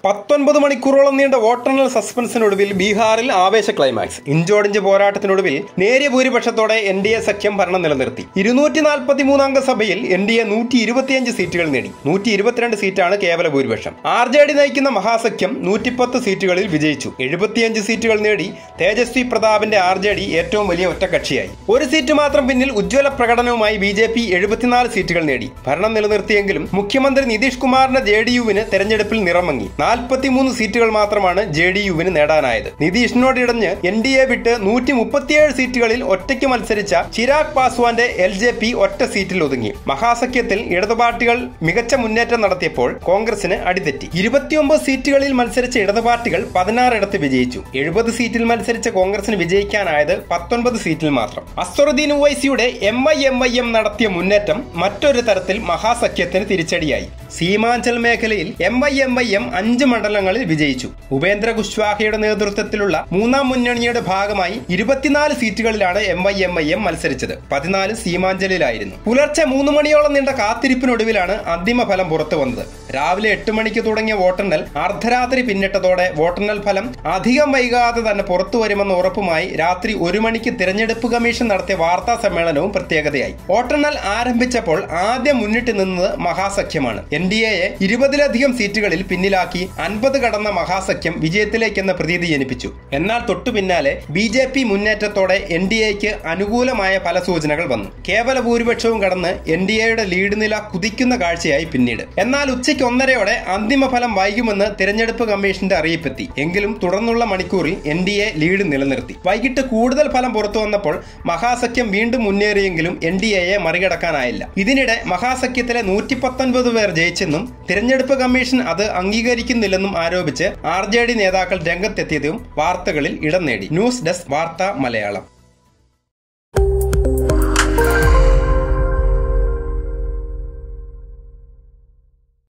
പത്തൊൻപത് മണിക്കൂറോളം നീണ്ട വോട്ടെണ്ണൽ സസ്പെൻസിനൊടുവിൽ ബീഹാറിൽ ആവേശ ക്ലൈമാക്സ് ഇഞ്ചോടിഞ്ച് പോരാട്ടത്തിനൊടുവിൽ നേരിയ ഭൂരിപക്ഷത്തോടെ എൻ ഡി എ സഖ്യം ഭരണം നിലനിർത്തി ഇരുന്നൂറ്റി നാൽപ്പത്തി മൂന്നംഗ സഭയിൽ എൻ ഡി എ നൂറ്റി ഇരുപത്തിയഞ്ച് സീറ്റുകൾ നേടി നൂറ്റി ഇരുപത്തിരണ്ട് സീറ്റാണ് കേവല ഭൂരിപക്ഷം ആർ ജെ ഡി നയിക്കുന്ന മഹാസഖ്യം നൂറ്റിപ്പത്ത് സീറ്റുകളിൽ വിജയിച്ചു എഴുപത്തിയഞ്ച് സീറ്റുകൾ നേടി തേജസ്വി പ്രതാപിന്റെ ആർ ജെ ഡി ഏറ്റവും വലിയ ഒറ്റക്കക്ഷിയായി ഒരു സീറ്റ് മാത്രം പിന്നിൽ ഉജ്ജ്വല പ്രകടനവുമായി ബി ജെ പി എഴുപത്തിനാല് സീറ്റുകൾ നേടി ഭരണം നിലനിർത്തിയെങ്കിലും മുഖ്യമന്ത്രി നിതീഷ് കുമാറിന്റെ ജെ ഡി യുവിന് തെരഞ്ഞെടുപ്പിൽ നിറമങ്ങി നാൽപ്പത്തിമൂന്ന് സീറ്റുകൾ മാത്രമാണ് ജെ ഡി യുവിന് നേടാനായത് നിതീഷിനോടിടഞ്ഞ് എൻ ഡി എ വിട്ട് നൂറ്റി മുപ്പത്തിയേഴ് സീറ്റുകളിൽ ഒറ്റയ്ക്ക് മത്സരിച്ച ചിരാഗ് പാസ്വാന്റെ എൽ ജെ പി ഒറ്റ സീറ്റിൽ ഒതുങ്ങി മഹാസഖ്യത്തിൽ ഇടതു പാർട്ടികൾ മികച്ച മുന്നേറ്റം നടത്തിയപ്പോൾ കോൺഗ്രസിന് അടിതെറ്റി ഇരുപത്തിയൊമ്പത് സീറ്റുകളിൽ മത്സരിച്ച ഇടതു പാർട്ടികൾ പതിനാറിടത്ത് വിജയിച്ചു എഴുപത് സീറ്റിൽ മത്സരിച്ച കോൺഗ്രസിന് വിജയിക്കാനായത് പത്തൊൻപത് സീറ്റിൽ മാത്രം അസ്വറുദ്ദീൻ ഉവൈസിയുടെ M I M I M നടത്തിയ മുന്നേറ്റം മറ്റൊരു തരത്തിൽ മഹാസഖ്യത്തിന് തിരിച്ചടിയായി സീമാഞ്ചൽ മേഖലയിൽ M I M I M അഞ്ച് മണ്ഡലങ്ങളിൽ വിജയിച്ചു ഉപേന്ദ്ര കുശ്വാഹയുടെ നേതൃത്വത്തിലുള്ള മൂന്നാം മുന്നണിയുടെ ഭാഗമായി ഇരുപത്തിനാല് സീറ്റുകളിലാണ് M I M I M മത്സരിച്ചത് പതിനാല് സീമാഞ്ചലിലായിരുന്നു പുലർച്ചെ മൂന്ന് മണിയോളം നീണ്ട കാത്തിരിപ്പിനൊടുവിലാണ് അന്തിമ ഫലം പുറത്തു വന്നത് രാവിലെ എട്ട് മണിക്ക് തുടങ്ങിയ വോട്ടെണ്ണൽ അർദ്ധരാത്രി പിന്നിട്ടതോടെ വോട്ടെണ്ണൽ ഫലം അധികം വൈകാതെ തന്നെ പുറത്തു വരുമെന്ന ഉറപ്പുമായി രാത്രി ഒരു മണിക്ക് തിരഞ്ഞെടുപ്പ് കമ്മീഷൻ നടത്തിയ വാർത്താ സമ്മേളനവും പ്രത്യേകതയായി വോട്ടെണ്ണൽ ആരംഭിച്ചപ്പോൾ ആദ്യം മുന്നിട്ട് നിന്നത് മഹാസഖ്യമാണ് എൻ ഡി എയെ ഇരുപതിലധികം സീറ്റുകളിൽ പിന്നിലാക്കി അൻപത് കടന്ന മഹാസഖ്യം വിജയത്തിലേക്കെന്ന പ്രതീതി ജനിപ്പിച്ചു എന്നാൽ തൊട്ടു പിന്നാലെ ബി ജെ പി മുന്നേറ്റത്തോടെ എൻ ഡി എക്ക് അനുകൂലമായ പല സൂചനകൾ വന്നു കേവല ഭൂരിപക്ഷവും കടന്ന് എൻ ഡി എയുടെ ലീഡ് നില കുതിക്കുന്ന കാഴ്ചയായി പിന്നീട് എന്നാൽ ഉച്ചയ്ക്ക് ഒന്നരയോടെ അന്തിമ ഫലം വൈകുമെന്ന് തിരഞ്ഞെടുപ്പ് കമ്മീഷന്റെ അറിയിപ്പെത്തി എങ്കിലും തുടർന്നുള്ള മണിക്കൂറിൽ എൻ ഡി എ ലീഡ് നിലനിർത്തി വൈകിട്ട് കൂടുതൽ ഫലം പുറത്തു വന്നപ്പോൾ മഹാസഖ്യം വീണ്ടും മുന്നേറിയെങ്കിലും എൻ ഡി എയെ മറികടക്കാനായില്ല ഇതിനിടെ മഹാസഖ്യത്തിലെ നൂറ്റി പത്തൊൻപത് പേർ ജയിച്ചെന്നും തിരഞ്ഞെടുപ്പ് കമ്മീഷൻ അത് അംഗീകരിക്കുന്നില്ലെന്നും ആരോപിച്ച് ആർ ജെ ഡി നേതാക്കൾ രംഗത്തെത്തിയതും വാർത്തകളിൽ ഇടം നേടി ന്യൂസ് ഡെസ്ക് വാർത്ത മലയാളം